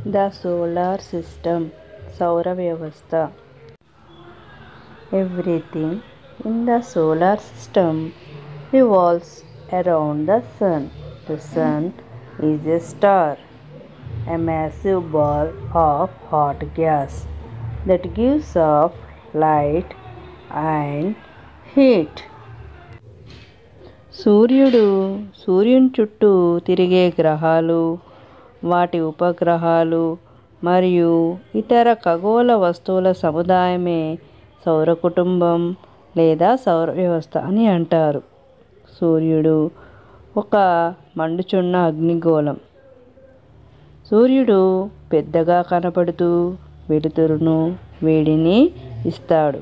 The solar system సౌర వ్యవస్థ everything in the solar system revolves around the sun the sun is a star a massive ball of hot gas that gives off light and heat. సూర్యుడు సూర్యుని చుట్టూ తిరిగే గ్రహాలు వాటి ఉపగ్రహాలు మరియు ఇతర ఖగోళ వస్తువుల సముదాయమే సౌర కుటుంబం లేదా సౌర వ్యవస్థ అని అంటారు సూర్యుడు ఒక మండుచున్న అగ్నిగోళం సూర్యుడు పెద్దగా కనపడుతూ వెలుతురును వేడిని ఇస్తాడు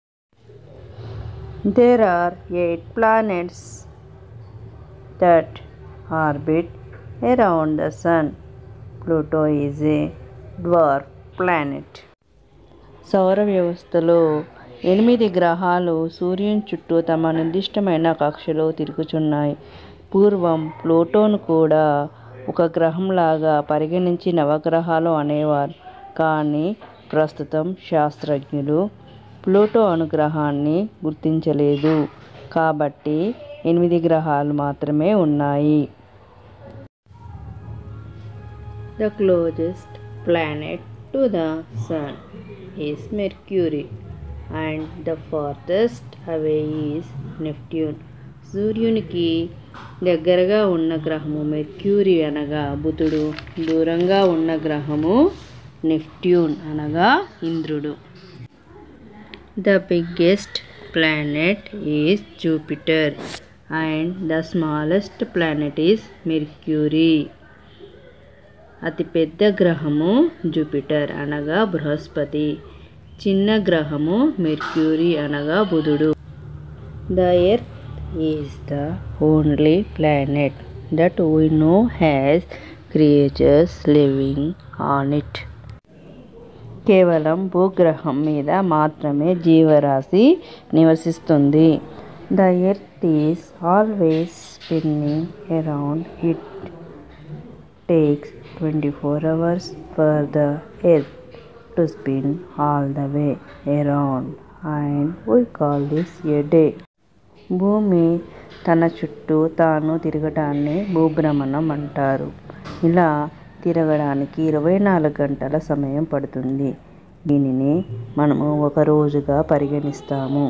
there are eight planets that orbit around the sun Pluto is a dwarf planet సౌర వ్యవస్థలో ఎనిమిది గ్రహాలు సూర్యుని చుట్టూ తమ నిర్దిష్టమైన కక్షలో తిరుగుచున్నాయి పూర్వం ప్లూటోను కూడా ఒక గ్రహంలాగా పరిగణించి నవగ్రహాలు అనేవారు కానీ ప్రస్తుతం శాస్త్రజ్ఞులు ప్లూటో అనుగ్రహాన్ని గుర్తించలేదు కాబట్టి ఎనిమిది గ్రహాలు మాత్రమే ఉన్నాయి the closest planet to the sun is Mercury and the farthest away is Neptune సూర్యునికి దగ్గరగా ఉన్న గ్రహము మెర్క్యూరీ అనగా బుధుడు దూరంగా ఉన్న గ్రహము నెప్ట్యూన్ అనగా ఇంద్రుడు the biggest planet is Jupiter and the smallest planet is Mercury అతిపెద్ద గ్రహము జూపిటర్ అనగా బృహస్పతి చిన్న గ్రహము మెర్క్యూరీ అనగా బుధుడు the earth is the only planet that we know has creatures living on it. కేవలం భూగ్రహం మీద మాత్రమే జీవరాశి నివసిస్తుంది the earth is always spinning around it takes twenty four hours for the earth to spin all the way around and we call this a day భూమి తన చుట్టూ తాను తిరగటాన్ని భూభ్రమణం అంటారు ఇలా తిరగడానికి ఇరవై నాలుగు గంటల సమయం పడుతుంది దీనిని మనము ఒక రోజుగా పరిగణిస్తాము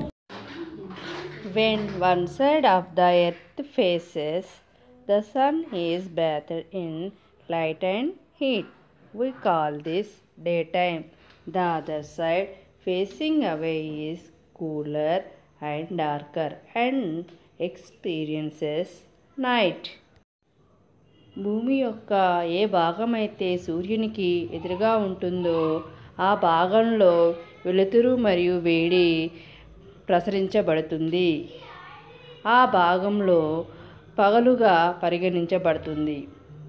when one side of the earth faces the sun is bathed in light and heat we call this day time the other side facing away is cooler and darker and experiences night. భూమి యొక్క ఏ భాగం అయితే సూర్యునికి ఎదురుగా ఉంటుందో ఆ భాగంలో వెలుతురు మరియు వేడి ప్రసరించబడుతుంది ఆ భాగంలో పగలుగా పరిగణించబడుతుంది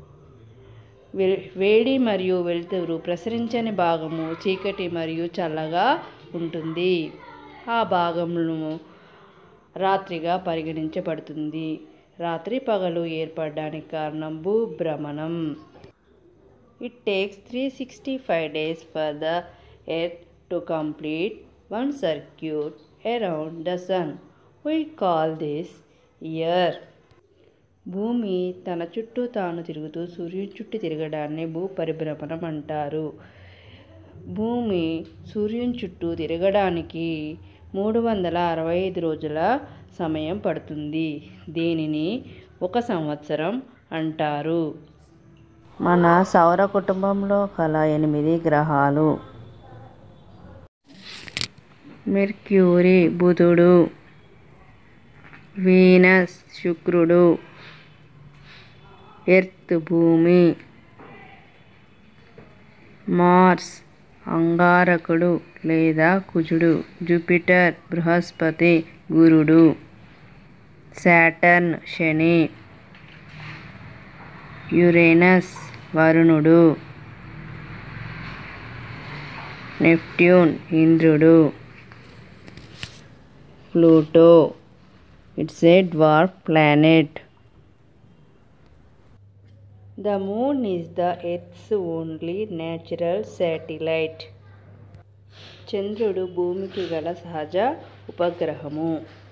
వేడి మరియు వెలుతురు ప్రసరించని భాగము చీకటి మరియు చల్లగా ఉంటుంది ఆ భాగంలో రాత్రిగా పరిగణించబడుతుంది రాత్రి పగలు ఏర్పడడానికి కారణం భూభ్రమణం it takes three sixty five days for the earth to complete one circuit around the sun we call this year భూమి తన చుట్టూ తాను తిరుగుతూ సూర్యుని చుట్టూ తిరగడాన్ని భూ పరిభ్రమణం అంటారు భూమి సూర్యుని చుట్టూ తిరగడానికి మూడు వందల అరవై ఐదు రోజుల సమయం పడుతుంది దీనిని ఒక సంవత్సరం అంటారు మన సౌర కుటుంబంలో కల ఎనిమిది గ్రహాలు మెర్క్యూరీ బుధుడు వీనస్ శుక్రుడు ఎర్త్ భూమి మార్స్ అంగారకుడు లేదా కుజుడు జూపిటర్ బృహస్పతి గురుడు శాటర్న్ శని యురేనస్ వరుణుడు నెప్ట్యూన్ ఇంద్రుడు Pluto it's a dwarf planet the moon is the earth's only natural satellite చంద్రుడు భూమికి గల సహజ ఉపగ్రహము